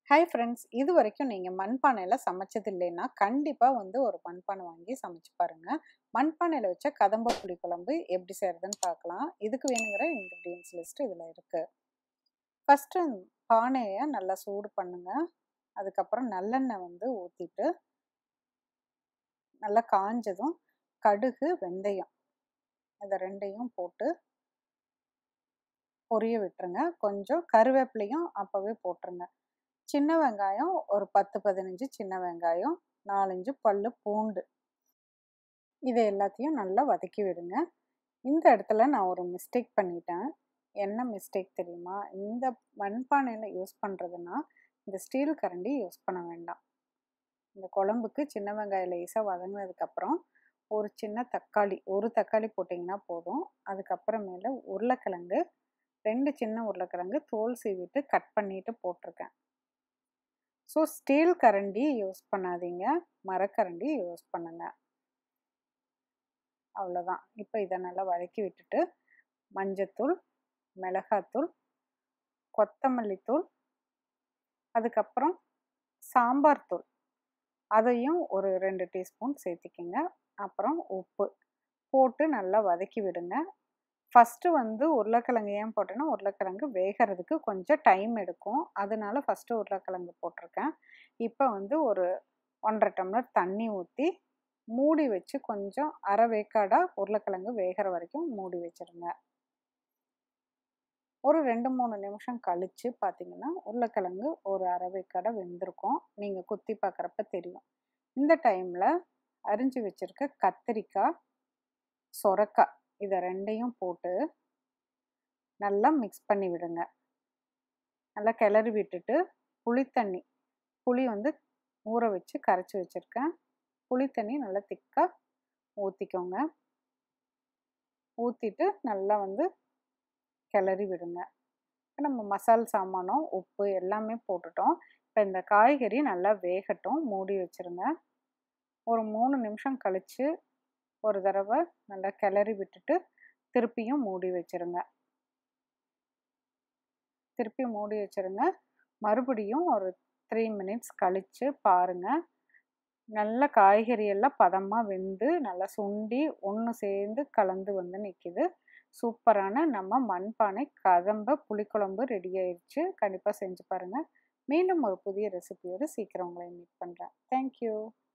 hi friends இது வரைக்கும் நீங்கள் மண்பானையில் சமைச்சது இல்லைன்னா கண்டிப்பாக வந்து ஒரு மண்பானை வாங்கி சமைச்சு பாருங்கள் மண்பானையில் வச்ச கதம்ப புளிக்குழம்பு எப்படி செய்கிறதுன்னு பார்க்கலாம் இதுக்கு வேணுங்கிற இன்க்ரீடியன்ஸ் லிஸ்ட் இதில் இருக்குது ஃபஸ்ட்டு பானையை நல்லா சூடு பண்ணுங்க அதுக்கப்புறம் நல்லெண்ணெய் வந்து ஊற்றிட்டு நல்லா காஞ்சதும் கடுகு வெந்தயம் இதை ரெண்டையும் போட்டு பொரிய விட்டுருங்க கொஞ்சம் கருவேப்பிலையும் அப்போவே போட்டுருங்க சின்ன வெங்காயம் ஒரு பத்து பதினஞ்சு சின்ன வெங்காயம் நாலஞ்சு பல்லு பூண்டு இதை எல்லாத்தையும் நல்லா வதக்கி விடுங்க இந்த இடத்துல நான் ஒரு மிஸ்டேக் பண்ணிட்டேன் என்ன மிஸ்டேக் தெரியுமா இந்த மண்பானையில் யூஸ் பண்ணுறதுன்னா இந்த ஸ்டீல் கரண்டி யூஸ் பண்ண வேண்டாம் இந்த குழம்புக்கு சின்ன வெங்காயம் லேசாக வதங்கினதுக்கப்புறம் ஒரு சின்ன தக்காளி ஒரு தக்காளி போட்டிங்கன்னா போதும் அதுக்கப்புறமேல உருளைக்கிழங்கு ரெண்டு சின்ன உருளைக்கிழங்கு தோல் சீவிட்டு கட் பண்ணிட்டு போட்டிருக்கேன் ஸோ ஸ்டீல் கரண்டி யூஸ் பண்ணாதீங்க மரக்கரண்டி யூஸ் பண்ணுங்க அவ்வளோதான் இப்போ இதை நல்லா வதக்கி விட்டுட்டு மஞ்சத்தூள் மிளகாத்தூள் கொத்தமல்லி தூள் அதுக்கப்புறம் சாம்பார் தூள் அதையும் ஒரு ரெண்டு டீஸ்பூன் சேர்த்திக்கிங்க அப்புறம் உப்பு போட்டு நல்லா வதக்கி விடுங்க ஃபஸ்ட்டு வந்து உருளைக்கிழங்கு ஏன் போட்டேன்னா உருளைக்கிழங்கு வேகிறதுக்கு கொஞ்சம் டைம் எடுக்கும் அதனால ஃபஸ்ட்டு உருளைக்கிழங்கு போட்டிருக்கேன் இப்போ வந்து ஒரு ஒன்றரை டம்ளர் தண்ணி ஊற்றி மூடி வச்சு கொஞ்சம் அரை வேக்காடாக உருளைக்கிழங்கு வேகிற வரைக்கும் மூடி வச்சுருங்க ஒரு ரெண்டு மூணு நிமிஷம் கழித்து பார்த்தீங்கன்னா உருளைக்கிழங்கு ஒரு அரை வேக்காடை வெந்திருக்கும் நீங்கள் குத்தி பார்க்குறப்ப தெரியும் இந்த டைமில் அரிஞ்சு வச்சுருக்க கத்திரிக்காய் சொரக்காய் இதை ரெண்டையும் போட்டு நல்லா மிக்ஸ் பண்ணி விடுங்க நல்லா கிளறி விட்டுட்டு புளித்தண்ணி புளி வந்து ஊற வச்சு கரைச்சி வச்சுருக்கேன் புளித்தண்ணி நல்லா திக்காக ஊற்றிக்கோங்க ஊற்றிட்டு நல்லா வந்து கிளறி விடுங்க நம்ம மசால் சாமானம் உப்பு எல்லாமே போட்டுட்டோம் இப்போ இந்த காய்கறி நல்லா வேகட்டும் மூடி வச்சுருங்க ஒரு மூணு நிமிஷம் கழித்து ஒரு தடவை நல்லா கிளறி விட்டுட்டு திருப்பியும் மூடி வச்சுருங்க திருப்பி மூடி வச்சுருங்க மறுபடியும் ஒரு த்ரீ மினிட்ஸ் கழித்து பாருங்கள் நல்ல காய்கறி எல்லாம் பதமாக வெந்து நல்லா சுண்டி ஒன்று சேர்ந்து கலந்து வந்து நிற்கிது சூப்பரான நம்ம மண்பானை கதம்ப புளிக்குழம்பு ரெடி ஆயிடுச்சு கண்டிப்பாக செஞ்சு பாருங்கள் மீண்டும் ஒரு புதிய ரெசிபியோடு சீக்கிரம் உங்களை மீட் பண்ணுறேன் தேங்க்யூ